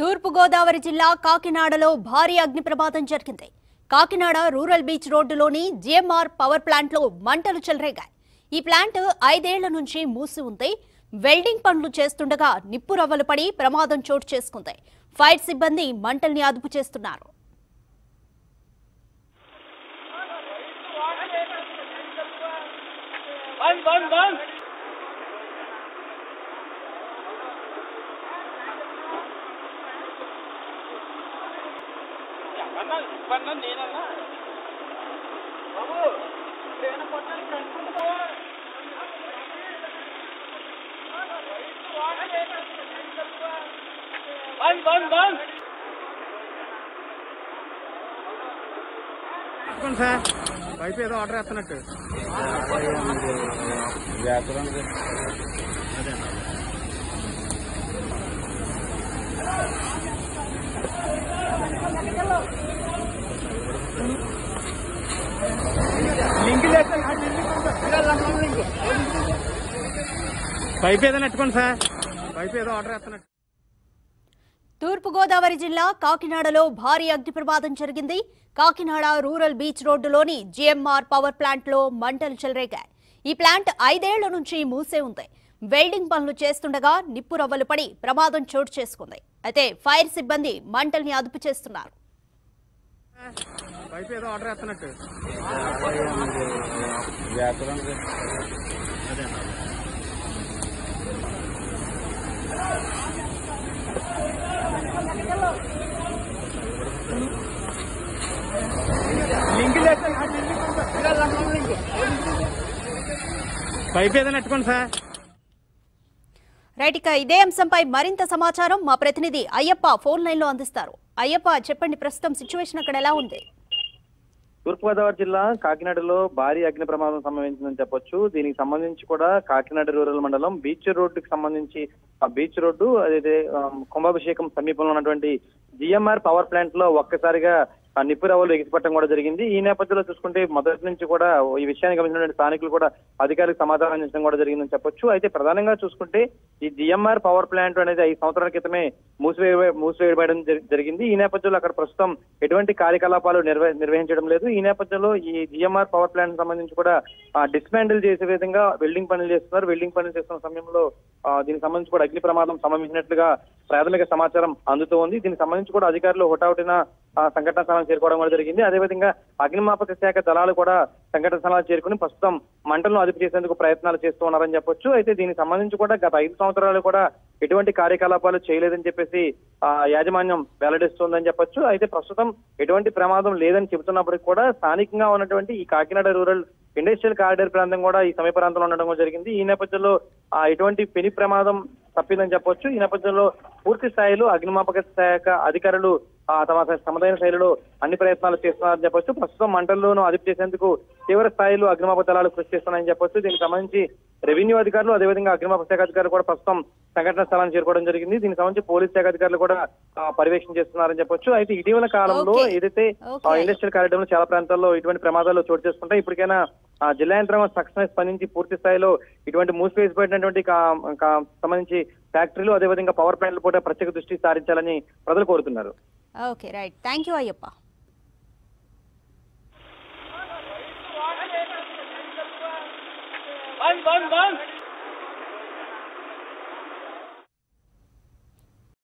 తూర్పుగోదావరి జిల్లా కాకినాడలో భారీ అగ్ని ప్రమాదం జరిగింది కాకినాడ రూరల్ బీచ్ రోడ్డులోని జిఎంఆర్ పవర్ ప్లాంట్లో మంటలు చెలరేగాయి ఈ ప్లాంట్ ఐదేళ్ల నుంచి మూసి ఉంది వెల్డింగ్ పనులు చేస్తుండగా నిప్పు రవ్వలు పడి ప్రమాదం చోటు చేసుకుంది ఫైర్ సిబ్బంది మంటల్ని అదుపు చేస్తున్నారు బంద్ బంద్ బంద్ ఎవరన్నా ఇవ్వన్నా నేనన్నా బాబు నేను కొట్టాలి కనుక్కుంటావా బంద్ బంద్ బంద్ తీసుకోండి సార్ పైపు ఏదో ఆర్డర్ వేస్తున్నట్టు అదే పైపు ఏదో నెట్టుకోండి సార్ పైపు ఏదో ఆర్డర్ వేస్తున్నట్టు తూర్పుగోదావరి జిల్లా కాకినాడలో భారీ అగ్ని ప్రమాదం జరిగింది కాకినాడ రూరల్ బీచ్ రోడ్డులోని జిఎంఆర్ పవర్ ప్లాంట్లో మంటలు చెలరేగాయి ఈ ప్లాంట్ ఐదేళ్ల నుంచి మూసే ఉంది వెల్డింగ్ పనులు చేస్తుండగా నిప్పు రవ్వలు పడి ప్రమాదం చోటు చేసుకుంది అయితే ఫైర్ సిబ్బంది మంటల్ని అదుపు చేస్తున్నారు పైపు ఏదో ఆర్డర్ వేస్తున్నట్టు అదే పైపు ఏదో నెట్టుకోండి సార్ రైట్ ఇక ఇదే అంశంపై మరింత సమాచారం మా ప్రతినిధి అయ్యప్ప ఫోన్ లైన్లో అందిస్తారు అయ్యప్ప చెప్పండి ప్రస్తుతం సిచ్యువేషన్ అక్కడ ఎలా ఉంది తూర్పుగోదావరి జిల్లా కాకినాడలో భారీ అగ్ని ప్రమాదం సంభవించిందని చెప్పొచ్చు దీనికి సంబంధించి కూడా కాకినాడ రూరల్ మండలం బీచ్ రోడ్డుకి సంబంధించి ఆ బీచ్ రోడ్డు అదైతే ఆ, కుంభాభిషేకం సమీపంలో ఉన్నటువంటి జిఎంఆర్ పవర్ ప్లాంట్ లో ఒక్కసారిగా ఆ నిప్పు రవ్వలు ఎగిసిపట్టడం కూడా జరిగింది ఈ నేపథ్యంలో చూసుకుంటే మొదటి నుంచి కూడా ఈ విషయాన్ని గమనించినటువంటి స్థానికులు కూడా అధికారులకు సమాధానం అందించడం కూడా జరిగిందని చెప్పొచ్చు అయితే ప్రధానంగా చూసుకుంటే ఈ జిఎంఆర్ పవర్ ప్లాంట్ అనేది ఐదు సంవత్సరాల క్రితమే మూసివేయ మూసివేయబడడం జరి- జరిగింది ఈ నేపథ్యంలో అక్కడ ప్రస్తుతం ఎటువంటి కార్యకలాపాలు నిర్వ నిర్వహించడం లేదు ఈ నేపథ్యంలో ఈ జిఎంఆర్ పవర్ ప్లాంట్ సంబంధించి కూడా డిస్మాండిల్ చేసే విధంగా వెల్డింగ్ పనులు చేస్తున్నారు వెల్డింగ్ పనులు చేస్తున్న సమయంలో ఆ, దీనికి సంబంధించి కూడా అగ్ని ప్రమాదం సంభవించినట్లుగా ప్రాథమిక సమాచారం అందుతూ ఉంది దీనికి సంబంధించి కూడా అధికారులు హుటాహుటిన ఆ, సంఘటన స్థలానికి చేరుకోవడం కూడా జరిగింది అదేవిధంగా అగ్నిమాపక శాఖ దళాలు కూడా సంఘటన స్థలాలు చేరుకుని ప్రస్తుతం మంటలను అదుపు చేసేందుకు ప్రయత్నాలు చేస్తూ ఉన్నారని చెప్పొచ్చు అయితే దీనికి సంబంధించి కూడా గత ఐదు సంవత్సరాలు కూడా ఎటువంటి కార్యకలాపాలు చేయలేదని చెప్పేసి ఆ, యాజమాన్యం వెల్లడిస్తోందని చెప్పొచ్చు అయితే ప్రస్తుతం ఎటువంటి ప్రమాదం లేదని చెబుతున్నప్పటికీ కూడా స్థానికంగా ఉన్నటువంటి ఈ కాకినాడ రూరల్ ఇండస్ట్రియల్ కారిడార్ ప్రాంతం కూడా ఈ సమీప ప్రాంతంలో ఉండడం కూడా జరిగింది ఈ నేపథ్యంలో ఆ, ఎటువంటి పెను ప్రమాదం తప్పిందని చెప్పొచ్చు ఈ నేపథ్యంలో పూర్తి స్థాయిలో అగ్నిమాపక శాఖ అధికారులు ఆ, తమ తమదైన శైలిలో అన్ని ప్రయత్నాలు చేస్తున్నారని చెప్పొచ్చు ప్రస్తుతం మంటల్లోనూ అదుపు చేసేందుకు తీవ్ర స్థాయిలో అగ్నిమాపక దళాలు కృషి చేస్తున్నాయని చెప్పొచ్చు దీనికి సంబంధించి రెవెన్యూ అధికారులు అదేవిధంగా అగ్నిమాపక శాఖ అధికారులు కూడా ప్రస్తుతం సంఘటన స్థలానికి చేరుకోవడం జరిగింది దీనికి సంబంధించి పోలీస్ శాఖ అధికారులు కూడా ఆ, పర్యవేక్షణ చేస్తున్నారని చెప్పొచ్చు అయితే ఇటీవల కాలంలో Okay. ఏదైతే Okay. ఇండస్ట్రియల్ కారిడార్ చాలా ప్రాంతాల్లో ఇటువంటి ప్రమాదాలు చోటు చేసుకుంటాయి ఇప్పటికైనా ఆ, జిల్లా యంత్రాంగం తక్షణమే స్పందించి పూర్తి స్థాయిలో ఇటువంటి మూసివేసిపోయినటువంటి కా- కా- సంబంధించి ఫ్యాక్టరీలు అదేవిధంగా పవర్ ప్లాంట్లు కూడా ప్రత్యేక దృష్టి సారించాలని ప్రజలు కోరుతున్నారు okay right thank you Ayyappa బంద్ బంద్ బంద్